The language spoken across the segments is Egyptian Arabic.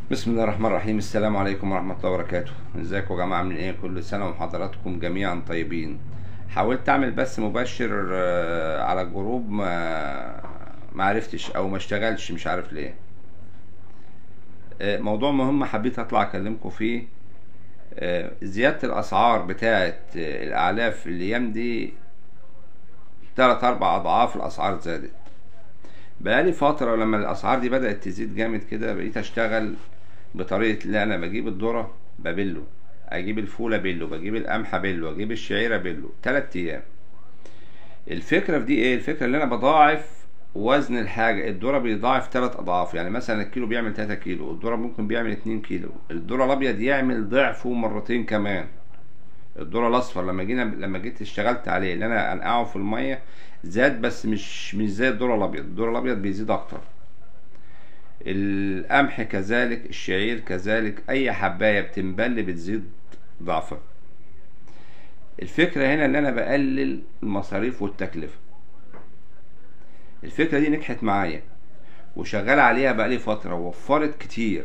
بسم الله الرحمن الرحيم السلام عليكم ورحمة الله وبركاته ازيكم يا جماعة عاملين ايه كل سنة وحضراتكم جميعا طيبين حاولت اعمل بث مباشر آه، على الجروب ما ما عرفتش او ما اشتغلش مش عارف ليه آه، موضوع مهم حبيت اطلع اكلمكم فيه آه، زيادة الاسعار بتاعة آه، الاعلاف الايام دي تلات اربع اضعاف الاسعار زادت بقالي فترة لما الأسعار دي بدأت تزيد جامد كده بقيت أشتغل بطريقة اللي أنا بجيب الذرة ببله أجيب الفول بله بجيب القمح بله أجيب الشعيرة بله تلات أيام الفكرة في دي إيه؟ الفكرة اللي أنا بضاعف وزن الحاجة الذرة بيضاعف تلات أضعاف يعني مثلا الكيلو بيعمل تلاتة كيلو الذرة ممكن بيعمل اتنين كيلو الذرة الأبيض يعمل ضعفه مرتين كمان الذرة الأصفر لما جينا لما جيت اشتغلت عليه اللي أنا أنقعه في المية زاد بس مش مش زي الذرة الأبيض الذرة الأبيض بيزيد أكتر القمح كذلك الشعير كذلك أي حباية بتنبل بتزيد ضعفها الفكرة هنا اللي أنا بقلل المصاريف والتكلفة الفكرة دي نجحت معايا وشغال عليها بقالي فترة ووفرت كتير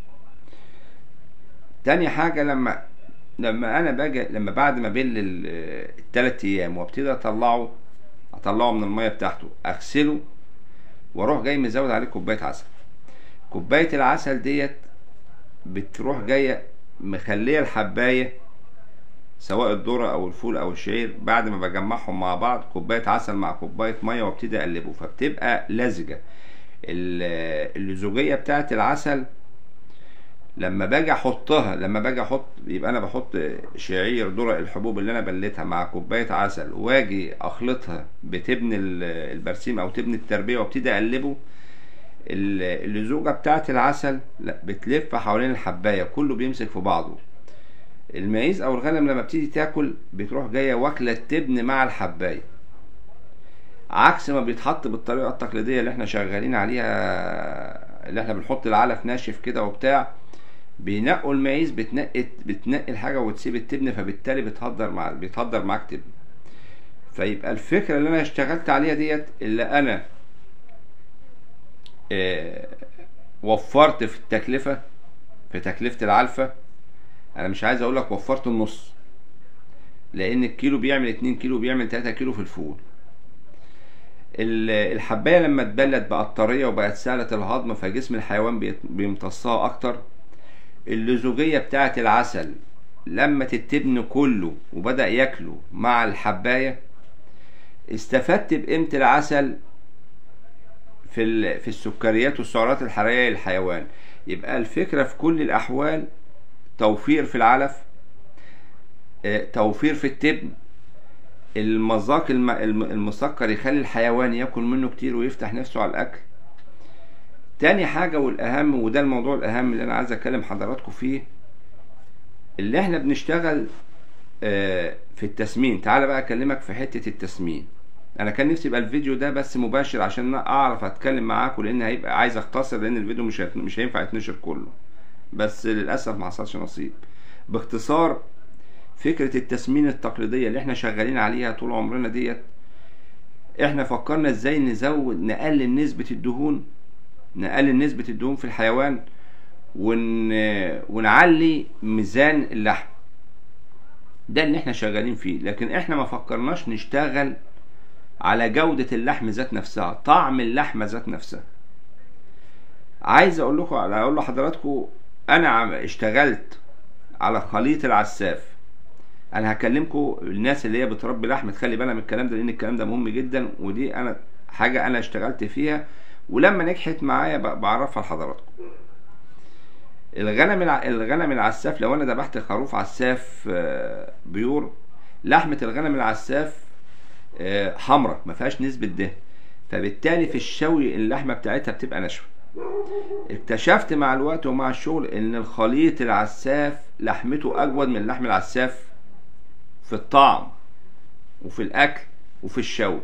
تاني حاجة لما لما انا باجي لما بعد ما بل ال- التلات ايام وابتدي اطلعه اطلعه من الميه بتاعته اغسله واروح جاي مزود عليه كوبايه عسل كوبايه العسل ديت بتروح جايه مخليه الحبايه سواء الذره او الفول او الشعير بعد ما بجمعهم مع بعض كوبايه عسل مع كوبايه ميه وابتدي اقلبه فبتبقى لزجه ال- اللزوجيه بتاعت العسل لما باجي احطها لما باجي احط يبقى انا بحط شعير ذرة الحبوب اللي انا بليتها مع كوبايه عسل واجي اخلطها بتبن ال- البرسيم او تبن التربيه وابتدي اقلبه ال- اللزوجه بتاعه العسل لا بتلف حوالين الحبايه كله بيمسك في بعضه المعيز او الغنم لما بتيجي تاكل بتروح جايه واكله التبن مع الحبايه عكس ما بيتحط بالطريقه التقليديه اللي احنا شغالين عليها اللي احنا بنحط العلف ناشف كده وبتاع بينقوا المعيز بتنقي بتنقي الحاجه وتسيب التبن فبالتالي بتهدر مع بيتهدر معاك تبن فيبقى الفكره اللي انا اشتغلت عليها ديت اللي انا آه، وفرت في التكلفه في تكلفه العلفه انا مش عايز اقول لك وفرت النص لان الكيلو بيعمل 2 كيلو بيعمل 3 كيلو في الفول ال- الحبايه لما اتبلت بقت طريه وبقت سهله الهضم فجسم الحيوان بيت- بيمتصها اكتر اللزوجيه بتاعه العسل لما تتبن كله وبدا ياكله مع الحبايه استفدت بقيمه العسل في ال- في السكريات والسعرات الحراريه للحيوان يبقى الفكره في كل الاحوال توفير في العلف آه، توفير في التبن المذاق الم- الم- المسكر يخلي الحيوان ياكل منه كتير ويفتح نفسه على الاكل تاني حاجة والأهم وده الموضوع الأهم اللي أنا عايز أكلم حضراتكم فيه اللي إحنا بنشتغل آه، في التسمين تعال بقى أكلمك في حتة التسمين أنا كان نفسي يبقى الفيديو ده بس مباشر عشان أعرف أتكلم معاكم لأن هيبقى عايز أختصر لأن الفيديو مش هيت- مش هينفع يتنشر كله بس للأسف ما حصلش نصيب باختصار فكرة التسمين التقليدية اللي احنا شغالين عليها طول عمرنا ديت احنا فكرنا ازاي نزود نقلل نسبة الدهون نقلل نسبة الدهون في الحيوان ون... ونعلي ميزان اللحم ده اللي احنا شغالين فيه لكن احنا ما فكرناش نشتغل على جودة اللحم ذات نفسها طعم اللحمة ذات نفسها عايز اقول لكم اقول لحضراتكم انا عم- اشتغلت على خليط العساف انا هكلمكم الناس اللي هي بتربي لحم تخلي بالها من الكلام ده لان الكلام ده مهم جدا ودي انا حاجه انا اشتغلت فيها ولما نجحت معايا ب- بعرفها لحضراتكم الغنم الع... الغنم العساف لو انا ذبحت خروف عساف آه، بيور لحمه الغنم العساف آه، حمرا ما فيهاش نسبه دهن فبالتالي في الشوي اللحمه بتاعتها بتبقى ناشفه اكتشفت مع الوقت ومع الشغل ان الخليط العساف لحمته اجود من لحم العساف في الطعم وفي الاكل وفي الشوي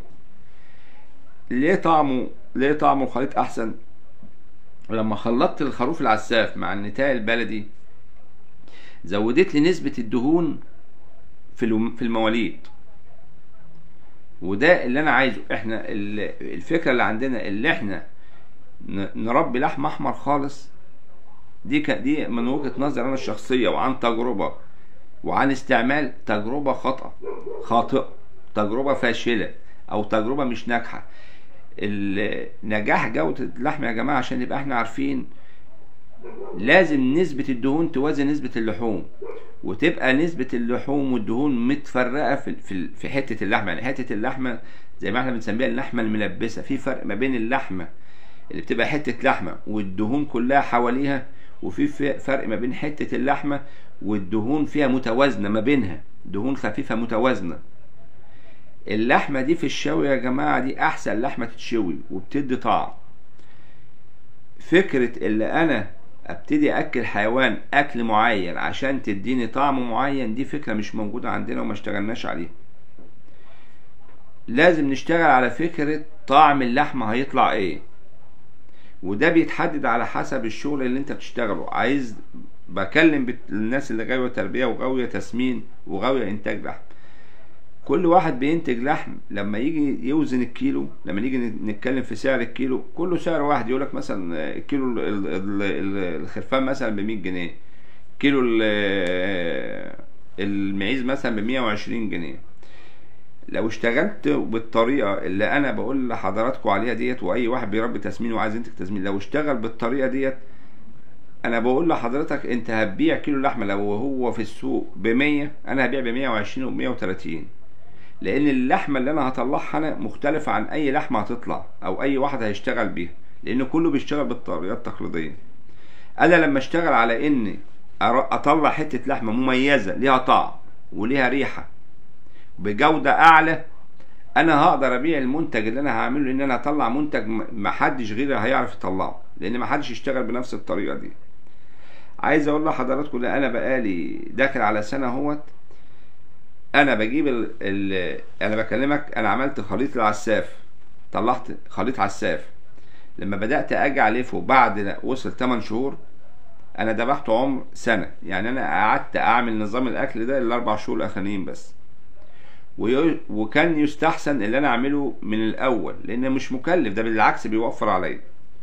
ليه طعمه ليه طعمه الخليط احسن لما خلطت الخروف العساف مع النتاية البلدي زودت لي نسبة الدهون في الم- في المواليد وده اللي انا عايزه احنا ال- الفكرة اللي عندنا اللي احنا ن- نربي لحم احمر خالص دي ك... دي من وجهة نظري انا الشخصية وعن تجربة وعن استعمال تجربة خطأ خاطئة تجربة فاشلة او تجربة مش ناجحة ال- نجاح جودة اللحم يا جماعة عشان نبقى احنا عارفين لازم نسبة الدهون توازي نسبة اللحوم وتبقى نسبة اللحوم والدهون متفرقة في في في حتة اللحمة يعني حتة اللحمة زي ما احنا بنسميها اللحمة الملبسة في فرق ما بين اللحمة اللي بتبقى حتة لحمة والدهون كلها حواليها وفي ف- فرق ما بين حتة اللحمة والدهون فيها متوازنة ما بينها دهون خفيفة متوازنة اللحمة دي في الشوي يا جماعة دي أحسن لحمة تتشوي وبتدي طعم فكرة اللي أنا ابتدي اكل حيوان اكل معين عشان تديني طعم معين دي فكرة مش موجودة عندنا وما اشتغلناش عليها لازم نشتغل على فكرة طعم اللحمة هيطلع ايه وده بيتحدد على حسب الشغل اللي انت بتشتغله عايز بكلم بت- الناس اللي غاوية تربية وغاوية تسمين وغاوية انتاج لحم كل واحد بينتج لحم لما يجي يوزن الكيلو لما نيجي نتكلم في سعر الكيلو كله سعر واحد يقول لك مثلا الكيلو ال- ال- ال- الخرفان مثلا ب 100 جنيه كيلو ال- المعيز مثلا ب 120 جنيه لو اشتغلت بالطريقه اللي انا بقول لحضراتكم عليها ديت واي واحد بيربي تسمين وعايز ينتج تسمين لو اشتغل بالطريقه ديت انا بقول لحضرتك انت هتبيع كيلو لحمه لو هو في السوق ب 100 انا هبيع ب 120 وب 130 لان اللحمه اللي انا هطلعها انا مختلفه عن اي لحمه هتطلع او اي واحد هيشتغل بيها لان كله بيشتغل بالطريقه التقليديه انا لما اشتغل على اني أر- اطلع حته لحمه مميزه ليها طعم وليها ريحه بجوده اعلى انا هقدر ابيع المنتج اللي انا هعمله لان انا هطلع منتج م- محدش غيري هيعرف يطلعه لان محدش يشتغل بنفس الطريقه دي عايز اقول لحضراتكم ان انا بقالي داخل على سنه اهوت انا بجيب ال... ال... انا بكلمك انا عملت خليط العساف طلعت خليط عساف لما بدات اجي الفه بعد وصل 8 شهور انا ذبحته عمر سنه يعني انا قعدت اعمل نظام الاكل ده الاربع شهور الاخرانيين بس وي... وكان يستحسن اللي انا اعمله من الاول لان مش مكلف ده بالعكس بيوفر عليا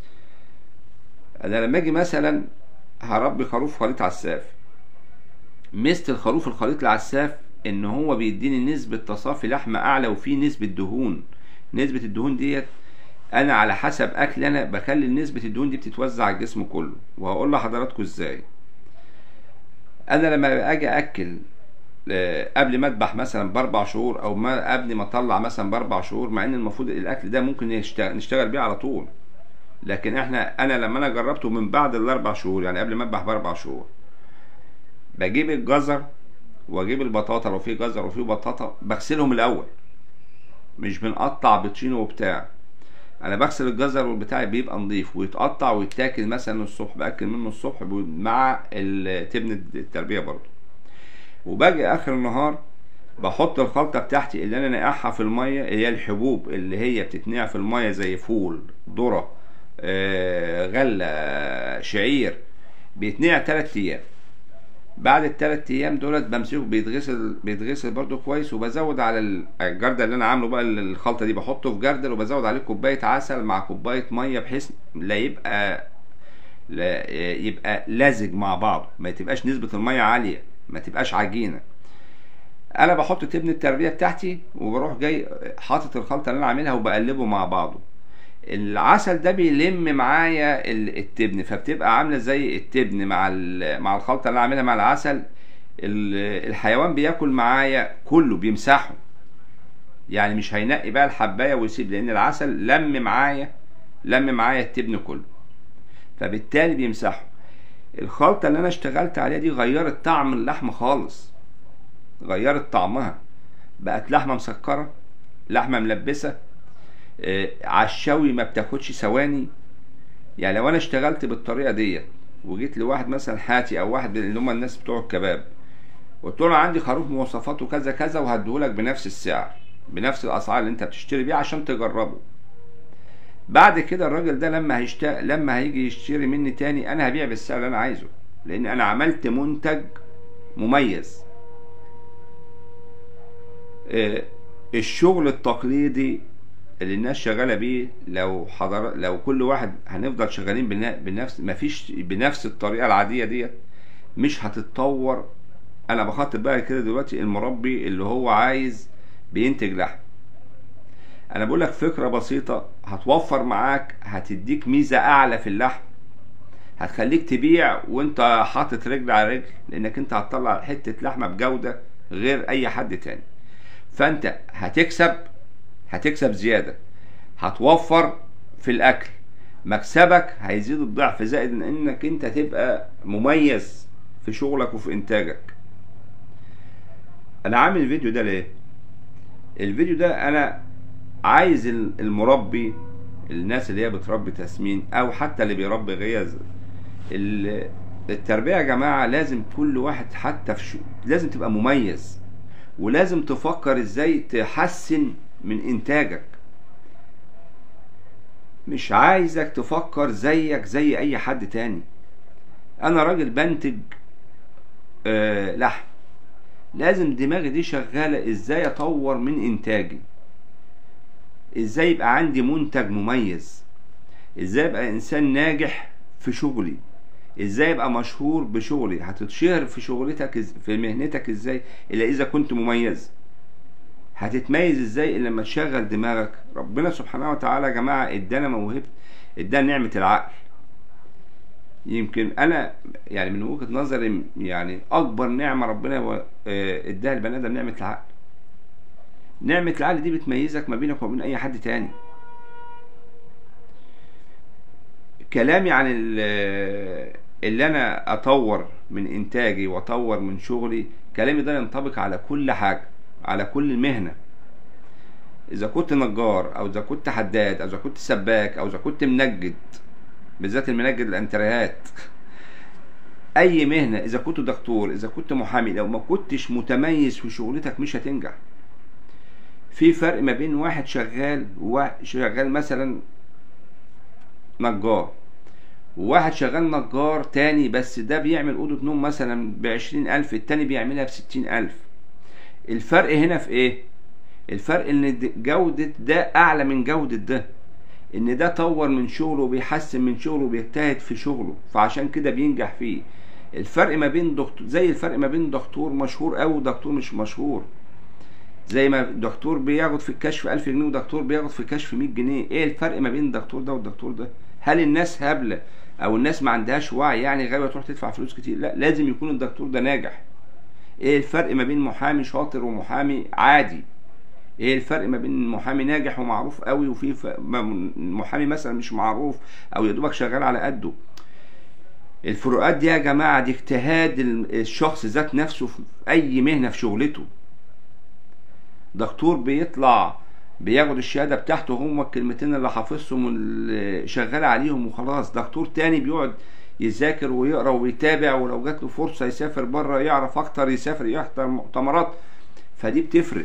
انا لما اجي مثلا هربي خروف خليط عساف ميزه الخروف الخليط العساف ان هو بيديني نسبة تصافي لحمة اعلى وفيه نسبة دهون نسبة الدهون ديت انا على حسب اكل انا بخلي نسبة الدهون دي بتتوزع على الجسم كله وهقول لحضراتكم ازاي انا لما اجي اكل آه، قبل ما اذبح مثلا باربع شهور او ما قبل ما اطلع مثلا باربع شهور مع ان المفروض الاكل ده ممكن نشتغل, نشتغل بيه على طول لكن احنا انا لما انا جربته من بعد الاربع شهور يعني قبل ما اذبح باربع شهور بجيب الجزر واجيب البطاطا لو في جزر وفي بطاطا بغسلهم الاول مش بنقطع بطشين وبتاع انا بغسل الجزر والبتاع بيبقى نظيف ويتقطع ويتاكل مثلا الصبح باكل منه الصبح مع ال- تبن التربيه برضه وباجي اخر النهار بحط الخلطه بتاعتي اللي انا نقعها في الميه اللي هي الحبوب اللي هي بتتنقع في الميه زي فول ذره آه، غله شعير بيتنقع 3 ايام بعد الثلاث ايام دولت بمسكه بيتغسل بيتغسل برده كويس وبزود على ال- الجردل اللي انا عامله بقى الخلطه دي بحطه في جردل وبزود عليه كوبايه عسل مع كوبايه ميه بحيث لا يبقى لا يبقى لازج مع بعضه ما تبقاش نسبه الميه عاليه ما تبقاش عجينه انا بحط تبن التربيه بتاعتي وبروح جاي حاطط الخلطه اللي انا عاملها وبقلبه مع بعضه العسل ده بيلم معايا ال- التبن فبتبقى عامله زي التبن مع ال- مع الخلطه اللي انا عاملها مع العسل ال- الحيوان بياكل معايا كله بيمسحه يعني مش هينقي بقى الحبايه ويسيب لان العسل لم معايا لم معايا التبن كله فبالتالي بيمسحه الخلطه اللي انا اشتغلت عليها دي غيرت طعم اللحمه خالص غيرت طعمها بقت لحمه مسكره لحمه ملبسه آه، على الشوي ما بتاخدش ثواني يعني لو انا اشتغلت بالطريقه ديت وجيت لواحد مثلا حاتي او واحد من اللي هم الناس بتوع الكباب قلت له أنا عندي خروف مواصفاته كذا كذا وهديهولك بنفس السعر بنفس الاسعار اللي انت بتشتري بيها عشان تجربه بعد كده الراجل ده لما هيشتغل لما هيجي يشتري مني تاني انا هبيع بالسعر اللي انا عايزه لان انا عملت منتج مميز آه، الشغل التقليدي اللي الناس شغاله بيه لو حضر لو كل واحد هنفضل شغالين بنا- بنفس مفيش بنفس الطريقه العاديه ديت مش هتتطور انا بخاطب بقى كده دلوقتي المربي اللي هو عايز بينتج لحم انا بقول لك فكره بسيطه هتوفر معاك هتديك ميزه اعلى في اللحم هتخليك تبيع وانت حاطط رجل على رجل لانك انت هتطلع حته لحمه بجوده غير اي حد تاني فانت هتكسب هتكسب زياده هتوفر في الاكل مكسبك هيزيد الضعف زائد ان انك انت تبقى مميز في شغلك وفي انتاجك انا عامل الفيديو ده ليه الفيديو ده انا عايز المربي الناس اللي هي بتربي تسمين او حتى اللي بيربي غيظ ال- التربيه يا جماعه لازم كل واحد حتى في شو لازم تبقى مميز ولازم تفكر ازاي تحسن من انتاجك مش عايزك تفكر زيك زي اي حد تاني انا راجل بنتج آه لحم لازم دماغي دي شغالة ازاي اطور من انتاجي ازاي يبقى عندي منتج مميز ازاي ابقى انسان ناجح في شغلي ازاي ابقى مشهور بشغلي هتتشهر في شغلتك إز- في مهنتك ازاي الا اذا كنت مميز هتتميز ازاي الا لما تشغل دماغك ربنا سبحانه وتعالى يا جماعه ادانا موهبه ادانا نعمه العقل يمكن انا يعني من وجهه نظري يعني اكبر نعمه ربنا و- آه، اداها لبني ادم نعمه العقل نعمه العقل دي بتميزك ما بينك وما بين اي حد تاني كلامي عن ال- اللي انا اطور من انتاجي واطور من شغلي كلامي ده ينطبق على كل حاجه على كل مهنه اذا كنت نجار او اذا كنت حداد او اذا كنت سباك او اذا كنت منجد بالذات المنجد الانتريهات اي مهنه اذا كنت دكتور اذا كنت محامي لو ما كنتش متميز في شغلتك مش هتنجح في فرق ما بين واحد شغال وواحد شغال مثلا نجار وواحد شغال نجار تاني بس ده بيعمل أوضة نوم مثلا بعشرين ألف التاني بيعملها بستين ألف الفرق هنا في ايه الفرق ان د- جودة ده اعلى من جودة ده ان ده طور من شغله وبيحسن من شغله وبيجتهد في شغله فعشان كده بينجح فيه الفرق ما بين دكتور زي الفرق ما بين دكتور مشهور او دكتور مش مشهور زي ما دكتور بياخد في الكشف 1000 جنيه ودكتور بياخد في الكشف 100 جنيه ايه الفرق ما بين الدكتور ده والدكتور ده هل الناس هبله او الناس ما عندهاش وعي يعني غاويه تروح تدفع فلوس كتير لا لازم يكون الدكتور ده ناجح ايه الفرق ما بين محامي شاطر ومحامي عادي ايه الفرق ما بين محامي ناجح ومعروف قوي وفي ف- م- محامي مثلا مش معروف او يا دوبك شغال على قده الفروقات دي يا جماعه دي اجتهاد ال- الشخص ذات نفسه في اي مهنه في شغلته دكتور بيطلع بياخد الشهاده بتاعته هم الكلمتين اللي حافظهم واللي شغال عليهم وخلاص دكتور تاني بيقعد يذاكر ويقرا ويتابع ولو جات له فرصه يسافر بره يعرف اكتر يسافر يحضر مؤتمرات فدي بتفرق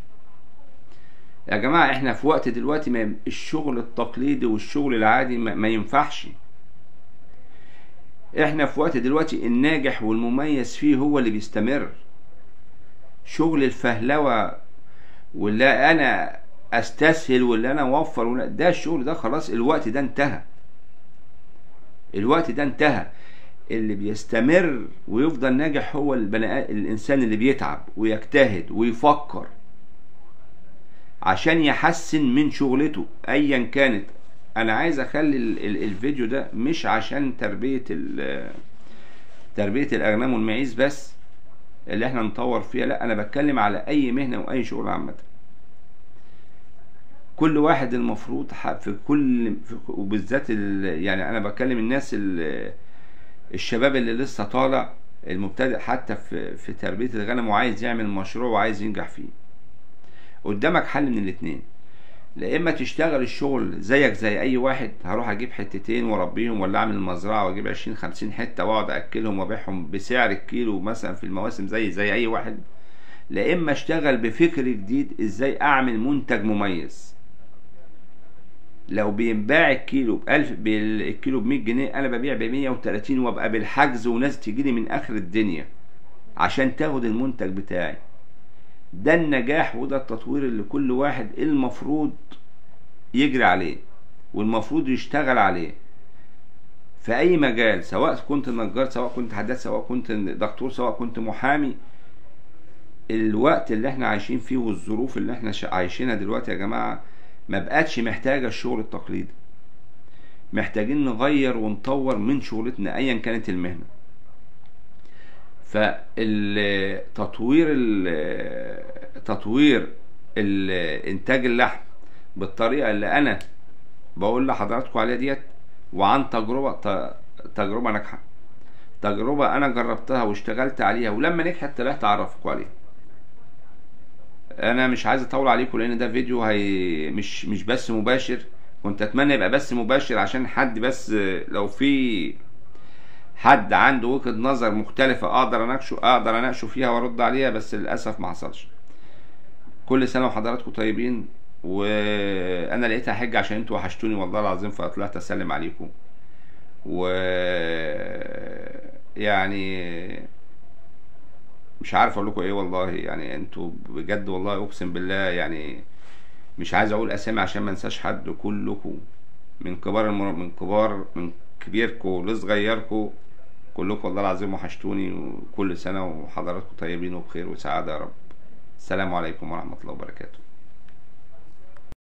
يا جماعه احنا في وقت دلوقتي ما الشغل التقليدي والشغل العادي ما, ما ينفعش احنا في وقت دلوقتي الناجح والمميز فيه هو اللي بيستمر شغل الفهلوه واللي انا استسهل واللي انا اوفر ولا- ده الشغل ده خلاص الوقت ده انتهى الوقت ده انتهى اللي بيستمر ويفضل ناجح هو البني آ- الانسان اللي بيتعب ويجتهد ويفكر عشان يحسن من شغلته ايا كانت انا عايز اخلي ال- ال- الفيديو ده مش عشان تربية ال- تربية الاغنام والمعيز بس اللي احنا نطور فيها لا انا بتكلم على اي مهنة واي شغل عامة كل واحد المفروض ح- في كل في وبالذات ال- يعني انا بتكلم الناس ال- الشباب اللي لسه طالع المبتدئ حتى في في تربية الغنم وعايز يعمل مشروع وعايز ينجح فيه قدامك حل من الاتنين لا اما تشتغل الشغل زيك زي اي واحد هروح اجيب حتتين واربيهم ولا اعمل مزرعه واجيب 20 50 حته واقعد اكلهم وابيعهم بسعر الكيلو مثلا في المواسم زي زي اي واحد لا اما اشتغل بفكر جديد ازاي اعمل منتج مميز لو بينباع الكيلو ب 1000 بالكيلو ب 100 جنيه انا ببيع ب 130 وابقى بالحجز وناس تجيلي من اخر الدنيا عشان تاخد المنتج بتاعي ده النجاح وده التطوير اللي كل واحد المفروض يجري عليه والمفروض يشتغل عليه في اي مجال سواء كنت نجار سواء كنت حداد سواء كنت دكتور سواء كنت محامي الوقت اللي احنا عايشين فيه والظروف اللي احنا شا- عايشينها دلوقتي يا جماعة ما بقتش محتاجة الشغل التقليدي محتاجين نغير ونطور من شغلتنا ايا كانت المهنة فالتطوير تطوير ال- انتاج اللحم بالطريقة اللي انا بقول لحضراتكم عليها ديت وعن تجربة ت- تجربة ناجحة تجربة انا جربتها واشتغلت عليها ولما نجحت طلعت اعرفكم عليها انا مش عايز اطول عليكم لان ده فيديو هي مش مش بس مباشر كنت اتمنى يبقى بس مباشر عشان حد بس لو في حد عنده وجهة نظر مختلفة اقدر اناقشه اقدر اناقشه فيها وارد عليها بس للاسف ما حصلش كل سنة وحضراتكم طيبين وانا لقيتها حجة عشان انتوا وحشتوني والله العظيم فطلعت اسلم عليكم و يعني مش عارف اقول لكم ايه والله يعني انتوا بجد والله اقسم بالله يعني مش عايز اقول اسامي عشان ما انساش حد كلكم من كبار المر... من كبار من كبيركم لصغيركم كلكم والله العظيم وحشتوني وكل سنة وحضراتكم طيبين وبخير وسعادة يا رب السلام عليكم ورحمة الله وبركاته